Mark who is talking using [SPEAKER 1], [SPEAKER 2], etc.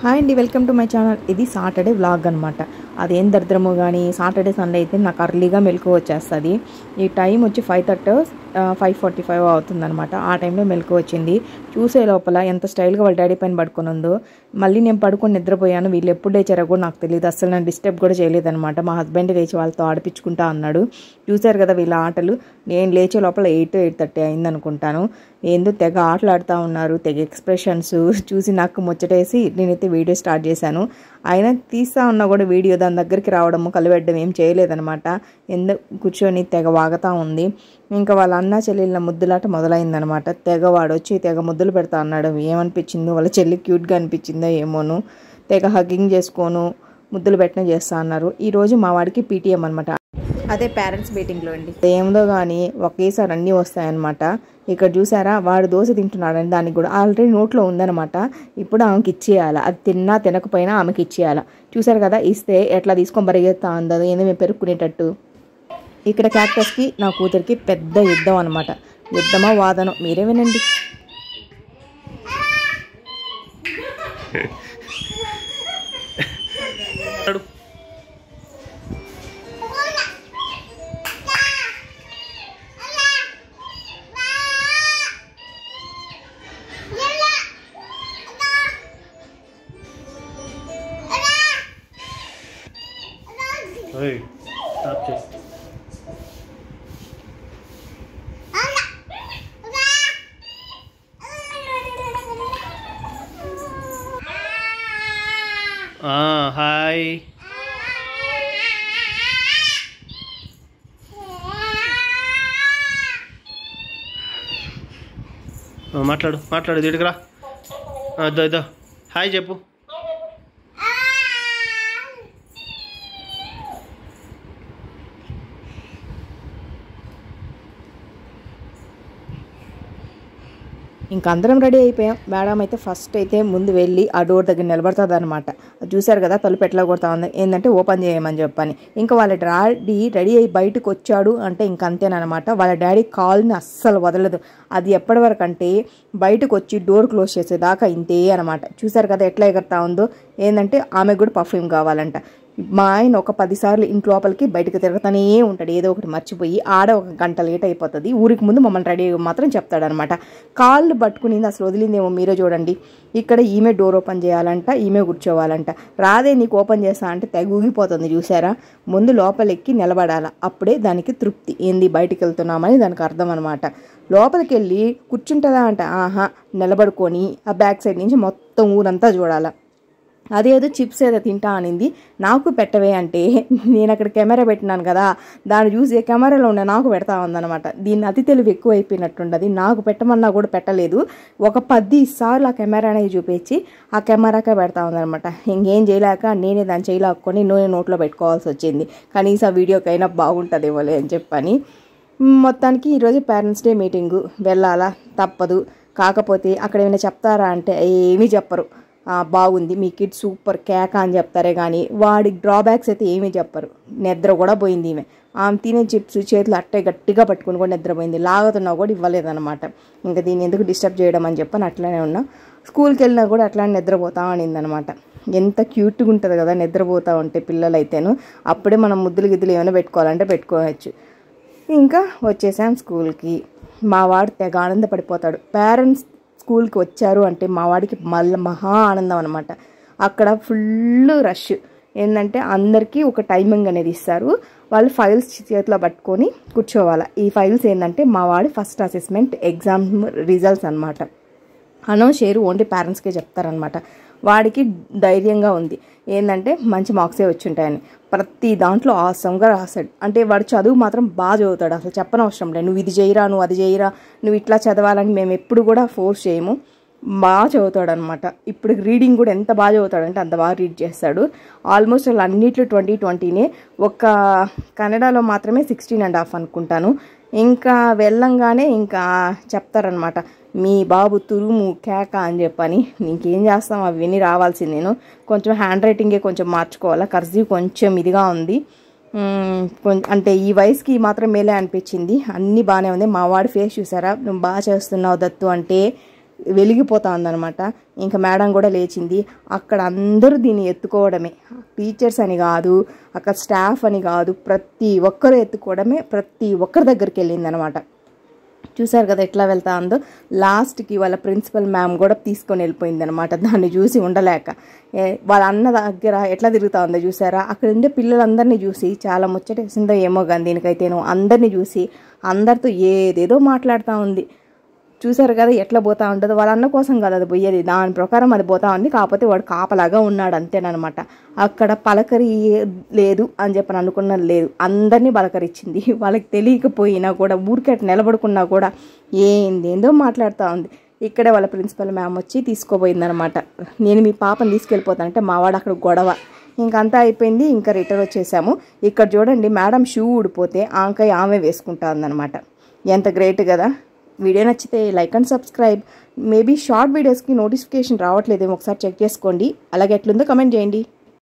[SPEAKER 1] hi అండి welcome to my channel ఇది Saturday vlog అనమాట అదేం దరిద్రము కానీ సాటర్డే సండే అయితే నాకు అర్లీగా మెలకు వచ్చేస్తుంది ఈ టైం వచ్చి five thirty five forty five అవుతుందన్నమాట ఆ టైంలో మెలకు వచ్చింది చూసే లోపల ఎంత స్టైల్గా వాళ్ళ డాడీ పైన పడుకొని ఉందో మళ్ళీ నేను పడుకొని నిద్రపోయాను వీళ్ళు ఎప్పుడు లేచారో కూడా నాకు తెలియదు అసలు నన్ను డిస్టర్బ్ కూడా చేయలేదన్నమాట మా హస్బెండ్ లేచి వాళ్ళతో ఆడిపించుకుంటా అన్నాడు చూశారు కదా వీళ్ళ ఆటలు నేను లేచే లోపల ఎయిట్ ఎయిట్ థర్టీ అయింది అనుకుంటాను ఏందో తెగ ఆటలాడుతూ ఉన్నారు తెగ ఎక్స్ప్రెషన్స్ చూసి నాకు ముచ్చటేసి నేనైతే వీడియో స్టార్ట్ చేశాను ఆయన తీస్తా ఉన్నా కూడా వీడియో దాని దగ్గరికి రావడము కలిపెట్టడం ఏం చేయలేదనమాట ఎందుకు కూర్చొని తెగ వాగుతూ ఉంది ఇంకా వాళ్ళ అన్న చెల్లెళ్ళ ముద్దులాట మొదలైందనమాట తెగ వాడు వచ్చి తెగ ముద్దులు పెడతా అన్నాడు ఏమనిపించిందో వాళ్ళ చెల్లి క్యూట్గా అనిపించిందో ఏమోను తెగ హగ్గింగ్ చేసుకోను ముద్దులు పెట్టిన చేస్తా అన్నారు ఈరోజు మా వాడికి పీటీఎం అనమాట అదే పేరెంట్స్ మీటింగ్లో అండి ఏముందో కానీ ఒకేసారి అన్నీ వస్తాయన్నమాట ఇక్కడ చూసారా వాడు దోశ తింటున్నాడని దానికి కూడా ఆల్రెడీ నోట్లో ఉందన్నమాట ఇప్పుడు ఆమెకి ఇచ్చేయాలి అది తిన్నా తినకపోయినా ఆమెకి ఇచ్చేయాలి చూసారు కదా ఇస్తే ఎట్లా తీసుకొని పరిగెత్తా ఉందో ఏందో మేము పెరుక్కునేటట్టు ఇక్కడ క్యాక్టస్కి నా కూతురికి పెద్ద యుద్ధం అనమాట యుద్ధమా వాదనం మీరే వినండి
[SPEAKER 2] ఓయ్ స్టాప్ చేయి ఆ, హాయ్ ఆ, మాట్లాడు మాట్లాడు ఇదిగా ఇద్దో ఇద్దో హాయ్ చెప్పు
[SPEAKER 1] ఇంకా అందరం రెడీ అయిపోయాం మేడం అయితే ఫస్ట్ అయితే ముందు వెళ్ళి ఆ డోర్ దగ్గర నిలబడుతుంది అనమాట చూసారు కదా తలుపు ఎట్లా కొడతా ఉంది ఏంటంటే ఓపెన్ చేయమని చెప్పని ఇంకా వాళ్ళ డాడీ రెడీ అయ్యి బయటకు వచ్చాడు అంటే ఇంక అంతేనమాట వాళ్ళ డాడీ కాల్ని అస్సలు వదలదు అది ఎప్పటి వరకు అంటే బయటకు వచ్చి డోర్ క్లోజ్ చేసేదాకా ఇంతే అనమాట చూసారు కదా ఎట్లా ఎగరుతా ఉందో ఏంటంటే ఆమెకు కూడా పర్ఫ్యూమ్ కావాలంట మా ఆయన ఒక పదిసార్లు ఇంటి లోపలికి బయటకు తిరుగుతానే ఉంటాడు ఏదో ఒకటి మర్చిపోయి ఆడ ఒక గంట లేట్ అయిపోతుంది ఊరికి ముందు మమ్మల్ని రెడీ మాత్రం చెప్తాడనమాట కాళ్ళు పట్టుకునింది అసలు వదిలిందేమో మీరే చూడండి ఇక్కడ ఈమె డోర్ ఓపెన్ చేయాలంట ఈమె కూర్చోవాలంట రాదే నీకు ఓపెన్ చేస్తా అంటే తెగ ఊగిపోతుంది చూసారా ముందు లోపలికి నిలబడాల అప్పుడే దానికి తృప్తి ఏంది బయటికి వెళ్తున్నామని దానికి అర్థం అనమాట లోపలికి వెళ్ళి కూర్చుంటుందా అంట ఆహా నిలబడుకొని ఆ బ్యాక్ సైడ్ నుంచి మొత్తం ఊరంతా చూడాల అదేదో చిప్స్ ఏదో తింటా అనింది నాకు పెట్టవే అంటే నేను అక్కడ కెమెరా పెట్టినాను కదా దాన్ని చూసి కెమెరాలో ఉన్న నాకు పెడతా ఉందన్నమాట దీన్ని అతి తెలివి ఎక్కువ అయిపోయినట్టుండదు నాకు పెట్టమన్నా కూడా పెట్టలేదు ఒక పది సార్లు ఆ కెమెరా అనేది చూపించి ఆ కెమెరాకే పెడతా ఉందన్నమాట ఇంకేం చేయలేక నేనే దాన్ని చేయలేకొని నూనె నోట్లో పెట్టుకోవాల్సి వచ్చింది కనీసం వీడియోకైనా బాగుంటుందేమోలే అని చెప్పని మొత్తానికి ఈరోజు పేరెంట్స్ డే మీటింగు వెళ్ళాలా తప్పదు కాకపోతే అక్కడ ఏమైనా చెప్తారా అంటే ఏమీ చెప్పరు ఆ, బాగుంది మీ కిడ్ సూపర్ కేక అని చెప్తారే కానీ వాడి డ్రాబ్యాక్స్ అయితే ఏమీ చెప్పరు నిద్ర కూడా పోయింది ఈమె ఆమె తినే చిప్స్ చేతులు అట్టే గట్టిగా పట్టుకుని కూడా నిద్రపోయింది లాగుతున్నా కూడా ఇవ్వలేదన్నమాట ఇంకా దీన్ని ఎందుకు డిస్టర్బ్ చేయడం అని చెప్పని అట్లానే ఉన్నా స్కూల్కి వెళ్ళినా కూడా అట్లానే నిద్రపోతా అనిందనమాట ఎంత క్యూట్గా ఉంటుంది కదా నిద్రపోతా ఉంటే పిల్లలు అయితేను అప్పుడే మనం ముద్దులు గిద్దులు ఏమైనా పెట్టుకోవాలంటే పెట్టుకోవచ్చు ఇంకా వచ్చేసాం స్కూల్కి మా వాడు తెగ ఆనందపడిపోతాడు పేరెంట్స్ స్కూల్కి వచ్చారు అంటే మా వాడికి మళ్ళీ మహా ఆనందం అనమాట అక్కడ ఫుల్ రష్ ఏంటంటే అందరికీ ఒక టైమింగ్ అనేది ఇస్తారు వాళ్ళు ఫైల్స్ చేతిలో పట్టుకొని కూర్చోవాలి ఈ ఫైల్స్ ఏంటంటే మా వాడి ఫస్ట్ అసెస్మెంట్ ఎగ్జామ్ రిజల్ట్స్ అనమాట అనౌన్స్ చేయరు ఓన్లీ పేరెంట్స్కే చెప్తారనమాట వాడికి ధైర్యంగా ఉంది ఏంటంటే మంచి మార్క్సే వచ్చి ఉంటాయని ప్రతి దాంట్లో ఆసంగా రాస్తాడు అంటే వాడు చదువు మాత్రం బాగా చదువుతాడు అసలు చెప్పనవసరం లేదు నువ్వు ఇది చేయరా నువ్వు అది చేయరా నువ్వు ఇట్లా చదవాలని మేము ఎప్పుడు కూడా ఫోర్స్ చేయము బాగా చదువుతాడు అనమాట ఇప్పుడు రీడింగ్ కూడా ఎంత బాగా చదువుతాడంటే అంత బాగా రీడ్ చేస్తాడు ఆల్మోస్ట్ అలా అన్నిట్లో ట్వంటీ ట్వంటీనే ఒక కన్నడలో మాత్రమే సిక్స్టీన్ అండ్ హాఫ్ అనుకుంటాను ఇంకా వెళ్ళంగానే ఇంకా చెప్తారనమాట మీ బాబు తురుము కేక అని చెప్పని ఇంకేం చేస్తాం అవి విని రావాల్సింది నేను కొంచెం హ్యాండ్ రైటింగే కొంచెం మార్చుకోవాలా కర్సీవ్ కొంచెం ఇదిగా ఉంది మ్మ్, కొంచెం అంటే ఈ వయసుకి మాత్రం మేలే అనిపించింది అన్నీ బాగానే ఉంది మా వాడి ఫేస్ చూసారా నువ్వు బాగా చేస్తున్నావు దత్తు అంటే వెలిగిపోతా ఉందన్నమాట ఇంకా మేడం కూడా లేచింది అక్కడ అందరూ దీన్ని ఎత్తుకోవడమే టీచర్స్ అని కాదు అక్కడ స్టాఫ్ అని కాదు ప్రతి ఒక్కరు ఎత్తుకోవడమే ప్రతి ఒక్కరి దగ్గరికి వెళ్ళిందనమాట చూసారు కదా ఎట్లా వెళ్తా ఉందో లాస్ట్కి వాళ్ళ ప్రిన్సిపల్ మ్యామ్ కూడా తీసుకొని వెళ్ళిపోయింది అనమాట దాన్ని చూసి ఉండలేక ఏ, వాళ్ళ అన్న దగ్గర ఎట్లా తిరుగుతా ఉందో చూసారా అక్కడ ఉండే పిల్లలందరినీ చూసి చాలా ముచ్చటేసిందో ఏమో కానీ దీనికైతేను అందరినీ చూసి అందరితో ఏదేదో మాట్లాడుతూ ఉంది చూసారు కదా ఎట్లా పోతా ఉంటుందో వాళ్ళ అన్న కోసం కదా అది పోయేది దాని ప్రకారం అది పోతా ఉంది కాకపోతే వాడు కాపలాగా ఉన్నాడు అంతేనమాట అక్కడ పలకరి లేదు అని చెప్పని అనుకున్నది లేదు అందరినీ పలకరించింది వాళ్ళకి తెలియకపోయినా కూడా ఊరికే అట్లా నిలబడుకున్నా కూడా ఏందేందో మాట్లాడుతూ ఉంది ఇక్కడే వాళ్ళ ప్రిన్సిపల్ మ్యామ్ వచ్చి తీసుకోపోయిందనమాట నేను మీ పాపని తీసుకెళ్ళిపోతానంటే మా వాడు అక్కడ గొడవ ఇంకంతా అయిపోయింది ఇంకా రిటర్న్ వచ్చేసాము ఇక్కడ చూడండి మేడం షూ ఊడిపోతే ఆంకాయ ఆమె వేసుకుంటా ఉందన్నమాట ఎంత గ్రేట్ కదా వీడియో నచ్చితే like and subscribe maybe short వీడియోస్కి నోటిఫికేషన్ రావట్లేదేమో ఒకసారి చెక్ చేసుకోండి అలాగే ఎట్లుందో కమెంట్ చేయండి